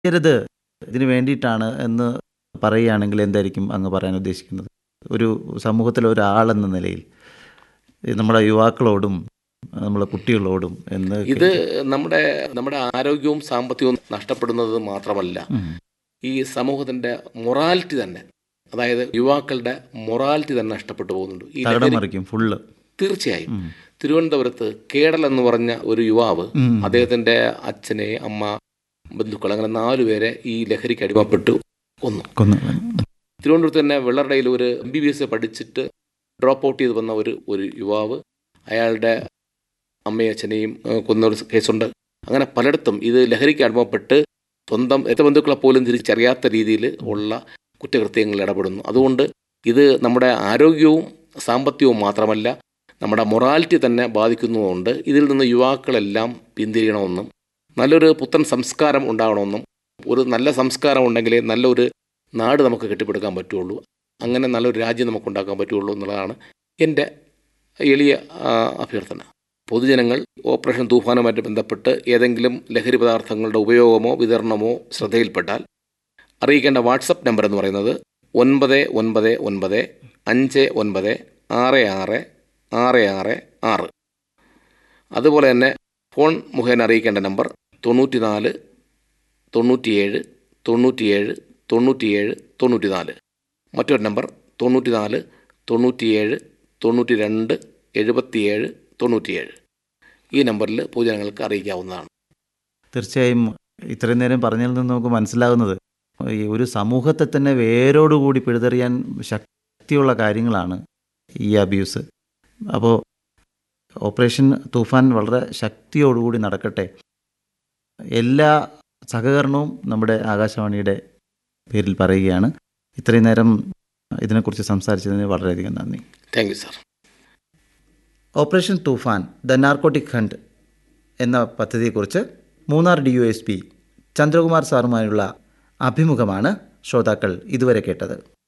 ചെയ്യരുത് ഇതിന് വേണ്ടിയിട്ടാണ് എന്ന് പറയുകയാണെങ്കിൽ എന്തായിരിക്കും അങ്ങ് പറയാൻ ഉദ്ദേശിക്കുന്നത് ഒരു സമൂഹത്തിലെ ഒരാളെന്ന നിലയിൽ ഈ നമ്മുടെ യുവാക്കളോടും നമ്മളെ കുട്ടികളോടും എന്ന് ഇത് നമ്മുടെ നമ്മുടെ ആരോഗ്യവും സാമ്പത്തികവും നഷ്ടപ്പെടുന്നത് മാത്രമല്ല ഉം. ഈ സമൂഹത്തിന്റെ മൊറാലിറ്റി തന്നെ അതായത് യുവാക്കളുടെ മൊറാലിറ്റി തന്നെ നഷ്ടപ്പെട്ടു പോകുന്നുണ്ട് ഈ തകിടം ലഹരി- മറിക്കും ഫുള്ള് തീർച്ചയായും തിരുവനന്തപുരത്ത് കേടൽ എന്ന് പറഞ്ഞ ഒരു യുവാവ് ഉം. അദ്ദേഹത്തിന്റെ അച്ഛനെ അമ്മ ബന്ധുക്കൾ അങ്ങനെ നാലുപേരെ ഈ ലഹരിക്ക് അടിമപ്പെട്ടു കൊന്നു കൊന്നു തിരുവനന്തപുരത്ത് തന്നെ വെള്ളറടയിൽ ഒരു എം ബി ബി എസ് പഠിച്ചിട്ട് ഡ്രോപ്പ് ഔട്ട് ചെയ്ത് വന്ന ഒരു ഒരു യുവാവ് അയാളുടെ അമ്മയും അച്ഛനെയും ഏഹ്, കൊന്ന ഒരു കേസുണ്ട് അങ്ങനെ പലയിടത്തും ഇത് ലഹരിക്ക് അടിമപ്പെട്ട് സ്വന്തം ബന്ധുക്കളെ പോലും തിരിച്ചറിയാത്ത രീതിയിൽ ഉള്ള കുറ്റകൃത്യങ്ങളിൽ ഇടപെടുന്നു അതുകൊണ്ട് ഇത് നമ്മുടെ ആരോഗ്യവും സാമ്പത്തികവും മാത്രമല്ല നമ്മുടെ മൊറാലിറ്റി തന്നെ ബാധിക്കുന്നതുകൊണ്ട് ഇതിൽ നിന്ന് യുവാക്കളെല്ലാം പിന്തിരിയണമെന്നും നല്ലൊരു പുത്തൻ സംസ്കാരം ഉണ്ടാകണമെന്നും ഒരു നല്ല സംസ്കാരം ഉണ്ടെങ്കിലേ നല്ലൊരു നാട് നമുക്ക് കെട്ടിപ്പടുക്കാൻ പറ്റുള്ളൂ അങ്ങനെ നല്ലൊരു രാജ്യം നമുക്ക് ഉണ്ടാക്കാൻ പറ്റുള്ളൂ എന്നുള്ളതാണ് എൻ്റെ എളിയ ആ, അഭ്യർത്ഥന പൊതുജനങ്ങൾ ഓപ്പറേഷൻ തൂഫാനുമായിട്ട് ബന്ധപ്പെട്ട് ഏതെങ്കിലും ലഹരി പദാർത്ഥങ്ങളുടെ ഉപയോഗമോ വിതരണമോ ശ്രദ്ധയിൽപ്പെട്ടാൽ അറിയിക്കേണ്ട വാട്സപ്പ് നമ്പർ എന്ന് പറയുന്നത് ഒൻപത് ഒൻപത് ഒൻപത് അഞ്ച് ഒൻപത് ആറ് ആറ് ആറ് ആറ് ആറ് അതുപോലെ തന്നെ ഫോൺ മുഖേന അറിയിക്കേണ്ട നമ്പർ തൊണ്ണൂറ്റിനാല് തൊണ്ണൂറ്റിയേഴ് തൊണ്ണൂറ്റിയേഴ് തൊണ്ണൂറ്റിയേഴ് തൊണ്ണൂറ്റിനാല് മറ്റൊരു നമ്പർ തൊണ്ണൂറ്റിനാല് തൊണ്ണൂറ്റിയേഴ് തൊണ്ണൂറ്റി രണ്ട് എഴുപത്തിയേഴ് തൊണ്ണൂറ്റിയേഴ് ഈ നമ്പറിൽ പൊതുജനങ്ങൾക്ക് അറിയിക്കാവുന്നതാണ് തീർച്ചയായും ഇത്രയും നേരം പറഞ്ഞതിൽ നിന്ന് നമുക്ക് മനസ്സിലാകുന്നത് ഈ ഒരു സമൂഹത്തെ തന്നെ വേരോടുകൂടി പിഴുതെറിയാൻ ശക്തിയുള്ള കാര്യങ്ങളാണ് ഈ അബ്യൂസ് അപ്പോൾ ഓപ്പറേഷൻ തൂഫാൻ വളരെ ശക്തിയോടുകൂടി നടക്കട്ടെ എല്ലാ സഹകരണവും നമ്മുടെ ആകാശവാണിയുടെ പേരിൽ പറയുകയാണ് ഇത്രയും നേരം ഇതിനെക്കുറിച്ച് സംസാരിച്ചതിന് വളരെയധികം നന്ദി thank you sir operation Toofan the narcotic hunt എന്ന പദ്ധതിയെക്കുറിച്ച് Munnar D Y S P Chandrakumar സാറുമായുള്ള അഭിമുഖമാണ് ശ്രോതാക്കൾ ഇതുവരെ കേട്ടത്